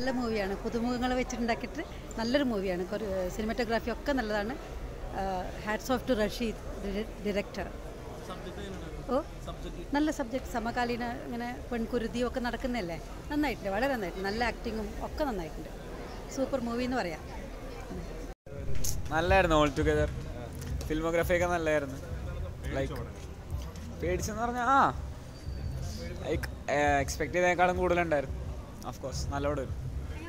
നല്ല മൂവിയാണ് പുതുമുഖങ്ങളെ വെച്ചിട്ടുണ്ടാക്കിയിട്ട് നല്ലൊരു മൂവിയാണ് സിനിമാറ്റോഗ്രാഫി ഒക്കെ നല്ലതാണ് hats off to Rasheed director ഓ നല്ല സബ്ജക്റ്റ് സമകാലീന ഇങ്ങനെ പെൺകുരുതിയും ഒക്കെ നടക്കുന്നതല്ലേ നന്നായിട്ടുണ്ട് വളരെ നന്നായിട്ടുണ്ട് നല്ല ആക്ടിങ്ങും ഒക്കെ നന്നായിട്ടുണ്ട് സൂപ്പർ മൂവി എന്ന് പറയാം നല്ലായിരുന്നു ഓൾ ടുഗദർ ഫിൽമോഗ്രാഫി ഒക്കെ നല്ലായിരുന്നു ലൈക്ക് പേടിച്ചെന്ന് പറഞ്ഞാൽ ആ ലൈക്ക് എക്സ്പെക്ട് ചെയ്തേക്കാളും കൂടുതലുണ്ടായിരുന്നു ഓഫ് കോഴ്സ് നല്ലോണം വരും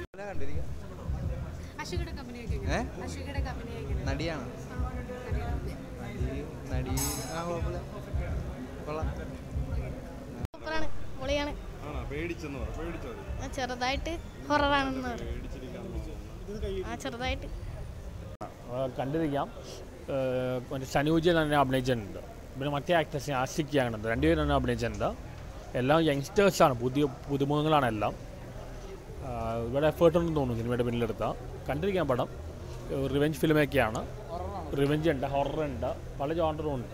ഏ? നടിയാണ് നടി നടി ആ കുഴപ്പമില്ല കൊള്ളാം സൂപ്പറാണ് പൊളിയാണ് ആ, ചെറുതായിട്ട് ഹൊററാണെന്ന് പറയും ആ ചെറുതായിട്ട് ആ, കണ്ടിരിക്കാം ഏഹ് മറ്റേ സനൂജ് തന്നെ അഭിനയിച്ചിട്ടുണ്ട് പിന്നെ മറ്റേ ആക്ടേഴ്സിനെ ആഷിക് ആണുണ്ട് രണ്ടുപേരും തന്നെ അഭിനയിച്ചിട്ടുണ്ട് എല്ലാം യങ്സ്റ്റേഴ്സാണ് പുതിയ പുതുമുഖങ്ങളാണ് എല്ലാം ആ, ഇവിടെ എഫേർട്ട് ഉണ്ടെന്ന് തോന്നുന്നു സിനിമയുടെ പിന്നിലെടുത്ത കണ്ടിരിക്കാൻ പടം റിവെഞ്ച് ഫിലിമൊക്കെയാണ് റിവെഞ്ച് ഉണ്ട് ഹൊറർ ഉണ്ട് പല ജോണ്ടറും ഉണ്ട്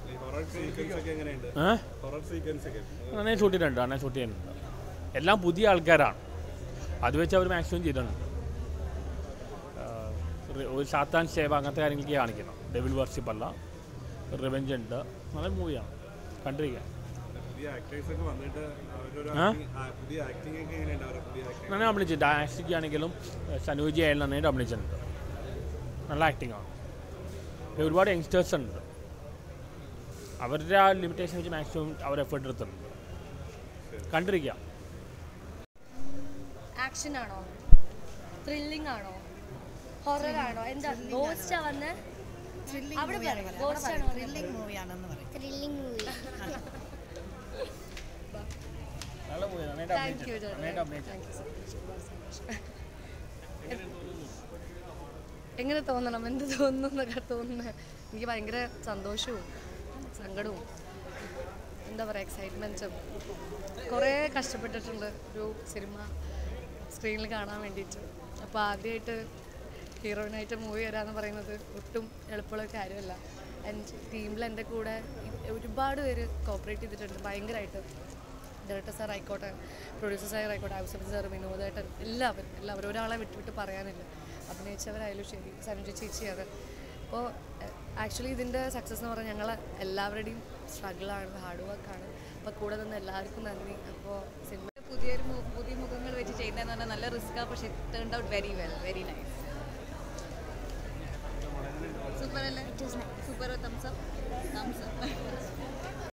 ഏഹ് നന്നായി ഷൂട്ട് ചെയ്തിട്ടുണ്ട് നന്നായി ഷൂട്ട് ചെയ്യുന്നുണ്ട് എല്ലാം പുതിയ ആൾക്കാരാണ് അത് വെച്ച് അവർ മാക്സിമം ചെയ്തിട്ടുണ്ട് ആഹ് റി- ഒരു സാത്താൻ സേവ അങ്ങനത്തെ കാര്യങ്ങളൊക്കെ കാണിക്കണം ഡെവിൽ വർഷിപ്പ് അല്ല റിവെഞ്ച് ഉണ്ട് നല്ല മൂവിയാണ് കണ്ടിരിക്കാം ആ? നന്നായി അഭിനയിച്ചിട്ടുണ്ട് ആക്ടിങ് ആണെങ്കിലും സനൂജി ആയാലും നന്നായിട്ട് അഭിനയിച്ചിട്ടുണ്ട് നല്ല ആക്ടിങ് ആണ് പിന്നെ ഒരുപാട് യങ്സ്റ്റേഴ്സ് ഉണ്ട് അവരുടെ ആ ലിമിറ്റേഷൻ വെച്ച് മാക്സിമം അവർ എഫേർട്ട് എടുത്തിട്ടുണ്ട് കണ്ടിരിക്കാം ആക്ഷൻ ആണോ ത്രില്ലിംഗ് ആണോ ഹൊറർ ആണോ എന്താ ഗോസ്റ്റ് വന്ന് അവിടെ ഗോസ്റ്റ് ആണോ ത്രില്ലിംഗ് മൂവിയാണെന്ന് പറയും ത്രില്ലിംഗ് മൂവി നല്ല മൂവി നന്നായിട്ട് അഭിനയിച്ചിട്ടുണ്ട് നന്നായിട്ട് അഭിനയിച്ചിട്ടുണ്ട് എങ്ങനെ തോന്നണം എന്ത് തോന്നുന്നു എന്നൊക്കെ തോന്നുന്നത് എനിക്ക് ഭയങ്കര സന്തോഷവും സങ്കടവും എന്താ പറയുക എക്സൈറ്റ്മെൻറ്റും കുറേ കഷ്ടപ്പെട്ടിട്ടുണ്ട് ഒരു സിനിമ സ്ക്രീനിൽ കാണാൻ വേണ്ടിയിട്ട് അപ്പോൾ ആദ്യമായിട്ട് ഹീറോയിനായിട്ട് മൂവി വരാമെന്ന് പറയുന്നത് ഒട്ടും എളുപ്പമുള്ള ഒരു കാര്യമല്ല എൻ്റെ ടീമിൽ എൻ്റെ കൂടെ ഒരുപാട് പേര് കോപ്പറേറ്റ് ചെയ്തിട്ടുണ്ട് ഭയങ്കരമായിട്ട് ഡയറക്ടർ സാർ ആയിക്കോട്ടെ പ്രൊഡ്യൂസർ സാർ ആയിക്കോട്ടെ ഔസഫ് സാർ വിനോദേട്ടൻ എല്ലാവരും എല്ലാവരും ഒരാളെ വിട്ടുവിട്ട് പറയാനില്ല അഭിനയിച്ചവരായാലും ശരി സനുജ ചേച്ചി അത് അപ്പോൾ ആക്ച്വലി ഇതിൻ്റെ സക്സസ് എന്ന് പറഞ്ഞാൽ ഞങ്ങൾ എല്ലാവരുടെയും സ്ട്രഗിളാണ് ഹാർഡ് വർക്കാണ് അപ്പോൾ കൂടെ നിന്ന് എല്ലാവർക്കും നന്ദി അപ്പോൾ സിനിമ പുതിയൊരു മു- പുതിയ മുഖങ്ങൾ വെച്ച് ചെയ്യുന്നതെന്ന് പറഞ്ഞാൽ നല്ല റിസ്ക്കാണ് പക്ഷേ turn out very well very nice super അല്ലേ super thumbs up thumbs up